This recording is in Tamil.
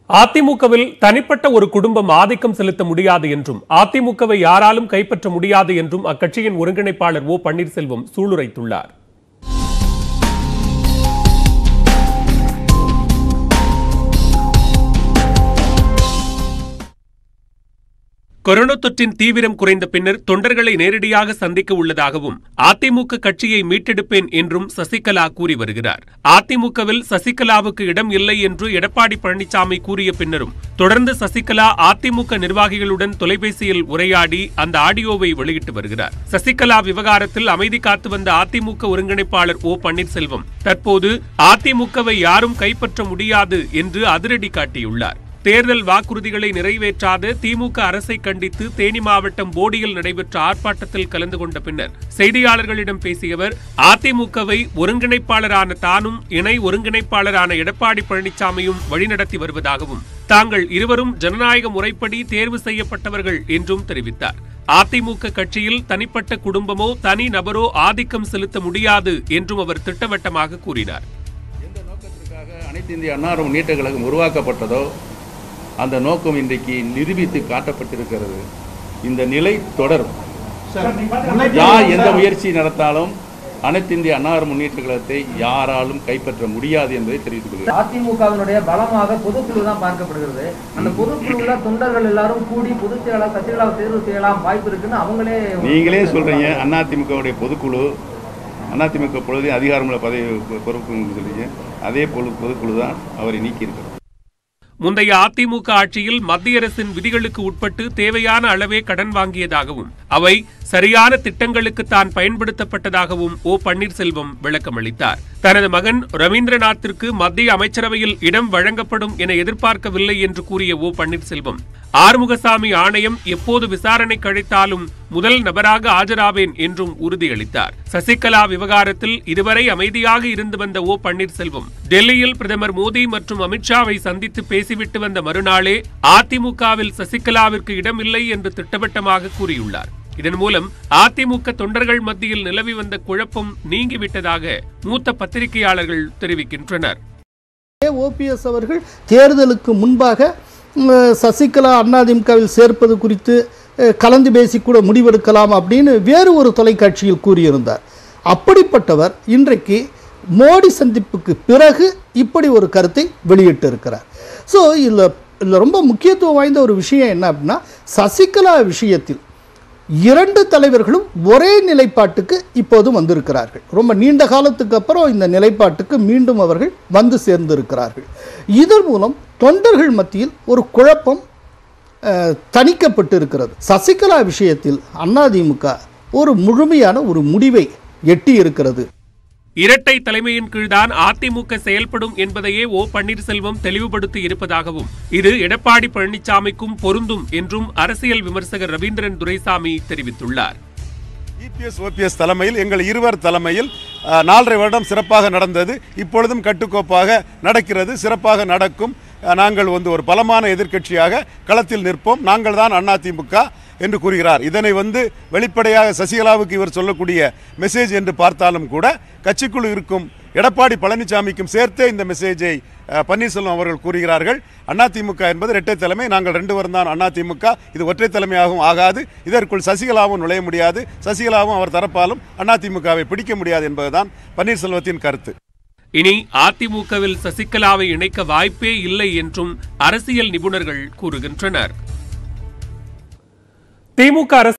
அதிமுகவில் தனிப்பட்ட ஒரு குடும்பம் ஆதிக்கம் செலுத்த முடியாது என்றும் அதிமுகவை யாராலும் கைப்பற்ற முடியாது என்றும் அக்கட்சியின் ஒருங்கிணைப்பாளர் ஓ பன்னீர்செல்வம் சூளுரைத்துள்ளார் கொரோனா தொற்றின் தீவிரம் குறைந்த பின்னர் தொண்டர்களை நேரடியாக சந்திக்க உள்ளதாகவும் அதிமுக கட்சியை மீட்டெடுப்பேன் என்றும் சசிகலா கூறி வருகிறார் அதிமுகவில் சசிகலாவுக்கு இடம் இல்லை என்று எடப்பாடி பழனிசாமி கூறிய பின்னரும் தொடர்ந்து சசிகலா அதிமுக நிர்வாகிகளுடன் தொலைபேசியில் உரையாடி அந்த ஆடியோவை வெளியிட்டு வருகிறார் சசிகலா விவகாரத்தில் அமைதி காத்து வந்த அதிமுக ஒருங்கிணைப்பாளர் ஓ பன்னீர்செல்வம் தற்போது அதிமுகவை யாரும் கைப்பற்ற முடியாது என்று அதிரடி காட்டியுள்ளார் தேர்தல் வாக்குறுதிகளை நிறைவேற்றாத திமுக அரசை கண்டித்து தேனி மாவட்டம் போடியில் நடைபெற்ற ஆர்ப்பாட்டத்தில் கலந்து கொண்ட பின்னர் செய்தியாளர்களிடம் பேசிய அவர் அதிமுகவை ஒருங்கிணைப்பாளரான தானும் இணை ஒருங்கிணைப்பாளரான எடப்பாடி பழனிசாமியும் வழிநடத்தி வருவதாகவும் தாங்கள் இருவரும் ஜனநாயக முறைப்படி தேர்வு செய்யப்பட்டவர்கள் என்றும் தெரிவித்தார் அதிமுக கட்சியில் தனிப்பட்ட குடும்பமோ தனி நபரோ ஆதிக்கம் செலுத்த முடியாது என்றும் அவர் திட்டவட்டமாக கூறினார் எந்த நோக்கத்திற்காக அனைத்து இந்திய அன்னார முன்னேற்ற கழகம் உருவாக்கப்பட்டதோ அந்த நோக்கம் இன்றைக்கு நிரூபித்து காட்டப்பட்டிருக்கிறது இந்த நிலை தொடரும் யார் எந்த முயற்சி நடத்தாலும் அனைத்து இந்திய அன்னார முன்னேற்ற கழகத்தை யாராலும் கைப்பற்ற முடியாது என்பதை தெரிவித்துக் கொள்கிறேன் அதிமுகவினுடைய பலமாக பொதுக்குழு தான் பார்க்கப்படுகிறது அந்த பொதுக்குழுல தொண்டர்கள் எல்லாரும் கூடி பொதுச் செயலாளர் சசிகலாவை தேர்வு செய்யலாம் வாய்ப்பு இருக்குன்னு அவங்களே நீங்களே சொல்றீங்க அதிமுகவுடைய பொதுக்குழு அதிமுக பொழுது அதிகாரமுள்ள பதவி பொறுப்பு சொல்றீங்க அதே பொது பொதுக்குழு தான் அவரை நீக்கியிருக்கிறது முந்தைய அதிமுக ஆட்சியில் மத்திய அரசின் விதிகளுக்கு உட்பட்டு தேவையான அளவே கடன் வாங்கியதாகவும் அவை சரியான திட்டங்களுக்கு தான் பயன்படுத்தப்பட்டதாகவும் ஓ பன்னீர்செல்வம் விளக்கமளித்தார் தனது மகன் ரவீந்திரநாத்திற்கு மத்திய அமைச்சரவையில் இடம் வழங்கப்படும் என எதிர்பார்க்கவில்லை என்று கூறிய ஓ பன்னீர்செல்வம் ஆறுமுகசாமி ஆணையம் எப்போது விசாரணை கழித்தாலும் முதல் நபராக ஆஜராவேன் என்றும் உறுதியளித்தார் சசிகலா விவகாரத்தில் இதுவரை அமைதியாக இருந்து வந்த ஓ பன்னீர்செல்வம் டெல்லியில் பிரதமர் மோடி மற்றும் அமித்ஷாவை சந்தித்து பேசிவிட்டு வந்த மறுநாளே அதிமுகவில் சசிகலாவிற்கு இடமில்லை என்று திட்டவட்டமாக கூறியுள்ளார் இதன் மூலம் அதிமுக தொண்டர்கள் மத்தியில் நிலவி வந்த குழப்பம் நீங்கிவிட்டதாக மூத்த பத்திரிகையாளர்கள் தெரிவிக்கின்றனர் ஓபிஎஸ் அவர்கள் தேர்தலுக்கு முன்பாக ம், சசிகலா அதிமுகவில் சேர்ப்பது குறித்து அஹ், கலந்து பேசி கூட முடிவெடுக்கலாம் அப்படின்னு வேறு ஒரு தொலைக்காட்சியில் கூறியிருந்தார் அப்படிப்பட்டவர் இன்றைக்கு மோடி சந்திப்புக்கு பிறகு இப்படி ஒரு கருத்தை வெளியிட்டு இருக்கிறார் ஸோ இதில் இதில் ரொம்ப முக்கியத்துவம் வாய்ந்த ஒரு விஷயம் என்ன அப்படின்னா சசிகலா விஷயத்தில் இரண்டு தலைவர்களும் ஒரே நிலைப்பாட்டுக்கு இப்போது வந்திருக்கிறார்கள் ரொம்ப நீண்ட காலத்துக்கு அப்புறம் இந்த நிலைப்பாட்டுக்கு மீண்டும் அவர்கள் வந்து சேர்ந்திருக்கிறார்கள் இதன் மூலம் தொண்டர்கள் மத்தியில் ஒரு குழப்பம் அஹ், தணிக்கப்பட்டு இருக்கிறது சசிகலா விஷயத்தில் அதிமுக ஒரு முழுமையான ஒரு முடிவை எட்டி இருக்கிறது இரட்டை தலைமையின் கீழ்தான் அதிமுக செயல்படும் என்பதையே ஓ பன்னீர்செல்வம் தெளிவுபடுத்தி இருப்பதாகவும் இது எடப்பாடி பழனிசாமிக்கும் பொருந்தும் என்றும் அரசியல் விமர்சகர் ரவீந்திரன் துரைசாமி தெரிவித்துள்ளார் இபிஎஸ் ஓபிஎஸ் தலைமையில் எங்கள் இருவர் தலைமையில் அஹ், நாலரை வருடம் சிறப்பாக நடந்தது இப்பொழுதும் கட்டுக்கோப்பாக நடக்கிறது சிறப்பாக நடக்கும் அஹ், நாங்கள் வந்து ஒரு பலமான எதிர்க்கட்சியாக களத்தில் நிற்போம் நாங்கள் தான் அதிமுக என்று கூறுகிறார் இதனை வந்து வெளிப்படையாக சசிகலாவுக்கு இவர் சொல்லக்கூடிய மெசேஜ் என்று பார்த்தாலும் கூட கட்சிக்குள் இருக்கும் எடப்பாடி பழனிசாமிக்கும் சேர்த்தே இந்த மெசேஜை அஹ், பன்னீர்செல்வம் அவர்கள் கூறுகிறார்கள் அதிமுக என்பது இரட்டை தலைமை நாங்கள் ரெண்டு பேரும் தான் அதிமுக இது ஒற்றை தலைமையாகவும் ஆகாது இதற்குள் சசிகலாவும் நுழைய முடியாது சசிகலாவும் அவர் தரப்பாலும் அதிமுகவை பிடிக்க முடியாது என்பதுதான் பன்னீர்செல்வத்தின் கருத்து இனி அதிமுகவில் சசிகலாவை இணைக்க வாய்ப்பே இல்லை என்றும் அரசியல் நிபுணர்கள் கூறுகின்றனர் திமுக அரசு